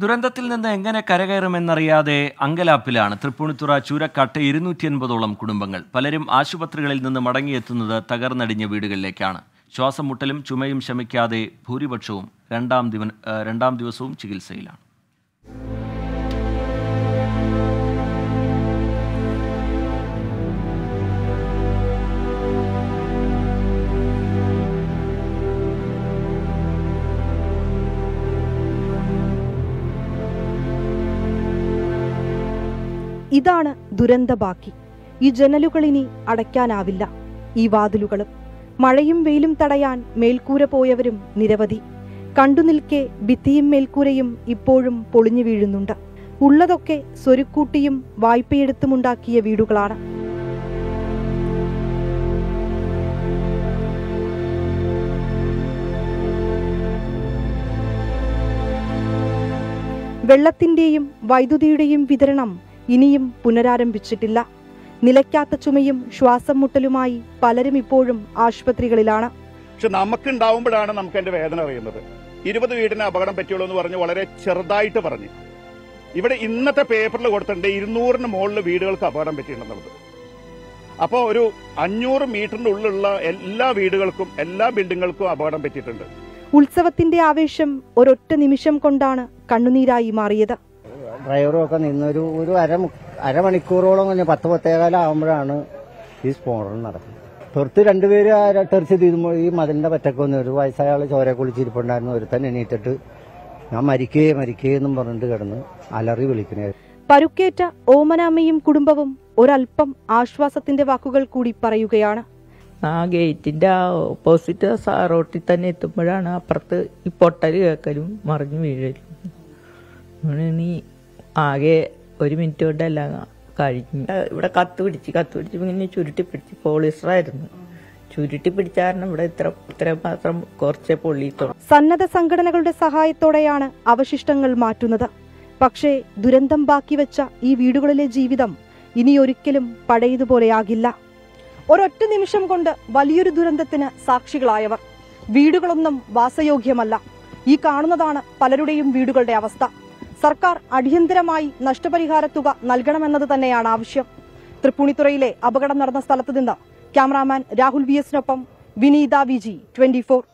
ദുരന്തത്തിൽ നിന്ന് എങ്ങനെ കരകയറുമെന്നറിയാതെ അങ്കലാപ്പിലാണ് തൃപ്പൂണിത്തുറ ചൂരക്കാട്ട് ഇരുന്നൂറ്റി എൺപതോളം കുടുംബങ്ങൾ പലരും ആശുപത്രികളിൽ നിന്ന് മടങ്ങിയെത്തുന്നത് തകർന്നടിഞ്ഞ വീടുകളിലേക്കാണ് ശ്വാസം മുട്ടലും ചുമയും ശമിക്കാതെ ഭൂരിപക്ഷവും രണ്ടാം ദിവ ഏഹ് രണ്ടാം ദിവസവും ചികിത്സയിലാണ് ഇതാണ് ദുരന്ത ബാക്കി ഈ ജനലുകൾ ഇനി അടയ്ക്കാനാവില്ല ഈ വാതിലുകളും മഴയും വെയിലും തടയാൻ മേൽക്കൂര പോയവരും നിരവധി കണ്ടുനിൽക്കെ ഭിത്തിയും മേൽക്കൂരയും ഇപ്പോഴും പൊളിഞ്ഞു വീഴുന്നുണ്ട് ഉള്ളതൊക്കെ സ്വരുക്കൂട്ടിയും വായ്പയെടുത്തുമുണ്ടാക്കിയ വീടുകളാണ് വെള്ളത്തിന്റെയും വൈദ്യുതിയുടെയും വിതരണം ഇനിയും പുനരാരംഭിച്ചിട്ടില്ല നിലയ്ക്കാത്ത ചുമയും ശ്വാസം മുട്ടലുമായി പലരും ഇപ്പോഴും ആശുപത്രികളിലാണ് പക്ഷെ നമുക്ക് ഉണ്ടാവുമ്പോഴാണ് നമുക്ക് അതിന്റെ വേദന അറിയുന്നത് ഇരുപത് വീടിന് അപകടം പറ്റിയുള്ളൂ എന്ന് പറഞ്ഞ് വളരെ ചെറുതായിട്ട് പറഞ്ഞു ഇവിടെ ഇന്നത്തെ പേപ്പറിൽ കൊടുത്തിട്ടുണ്ട് ഇരുന്നൂറിന് മുകളിൽ വീടുകൾക്ക് അപകടം പറ്റിയിട്ടുണ്ടെന്നുള്ളത് അപ്പോൾ ഒരു അഞ്ഞൂറ് മീറ്ററിന്റെ ഉള്ളിലുള്ള എല്ലാ വീടുകൾക്കും എല്ലാ ബിൽഡിങ്ങുകൾക്കും അപകടം പറ്റിയിട്ടുണ്ട് ഉത്സവത്തിന്റെ ആവേശം ഒരൊറ്റ നിമിഷം കൊണ്ടാണ് കണ്ണുനീരായി മാറിയത് ഡ്രൈവറും ഒക്കെ നിന്നൊരു ഒരു അര അരമണിക്കൂറോളം കഴിഞ്ഞ് പത്ത് പത്തേകാലം ആകുമ്പോഴാണ് ഈ സ്ഫോടനം നടക്കുന്നത് പുറത്ത് രണ്ടുപേര് ആ ര- തെറിച്ച് തീരുമ്പോൾ ഈ മതിലിന്റെ പറ്റൊക്കെ വന്ന് ഒരു വയസ്സായ ആള് ചോര കുളിച്ചിരിപ്പുണ്ടായിരുന്നു ഒരുത്തൻ എണീറ്റിട്ട് ഞാൻ മരിക്കേ മരിക്കേ എന്നും പറഞ്ഞിട്ട് കിടന്ന് അലറി വിളിക്കണേ പരുക്കേറ്റ ഓമനാമ്മയും കുടുംബവും ഒരൽപ്പം ആശ്വാസത്തിന്റെ വാക്കുകൾ കൂടി പറയുകയാണ് ആ ഗേറ്റിന്റെ ആ ഓപ്പോസിറ്റ് സ- റോട്ടിൽ തന്നെ എത്തുമ്പോഴാണ് അപ്പുറത്ത് ഈ പൊട്ടൽ കേൾക്കലും മറിഞ്ഞു വീഴലും അങ്ങനെ നീ ആകെ ഒരു മിനിറ്റ് കൊണ്ട് എല്ലാം കഴിഞ്ഞു ആ, ഇവിടെ കത്ത് പിടിച്ച് കത്ത് പിടിച്ച് ഇങ്ങനെ ചുരുട്ടി പിടിച്ച് പോളിസ്റ്ററായിരുന്നു ചുരുട്ടി പിടിച്ച കാരണം ഇവിടെ ഇത്ര ഇത്ര മാത്രം കുറച്ചേ പൊള്ളിയിട്ടുള്ളൂ സന്നദ്ധ സംഘടനകളുടെ സഹായത്തോടെയാണ് അവശിഷ്ടങ്ങൾ മാറ്റുന്നത് പക്ഷേ ദുരന്തം ബാക്കി വെച്ച ഈ വീടുകളിലെ ജീവിതം ഇനി ഒരിക്കലും പഴയതുപോലെയാകില്ല ഒരൊറ്റ നിമിഷം കൊണ്ട് വലിയൊരു ദുരന്തത്തിന് സാക്ഷികളായവർ വീടുകളൊന്നും വാസയോഗ്യമല്ല ഈ കാണുന്നതാണ് പലരുടെയും വീടുകളുടെ അവസ്ഥ സർക്കാർ അടിയന്തരമായി നഷ്ടപരിഹാര തുക നൽകണമെന്നത് തന്നെയാണ് ആവശ്യം തൃപ്പൂണിത്തുറയിലെ അപകടം നടന്ന സ്ഥലത്ത് നിന്ന് ക്യാമറാമാൻ രാഹുൽ വി എസിനൊപ്പം വിനീത വി ജി ട്വന്റി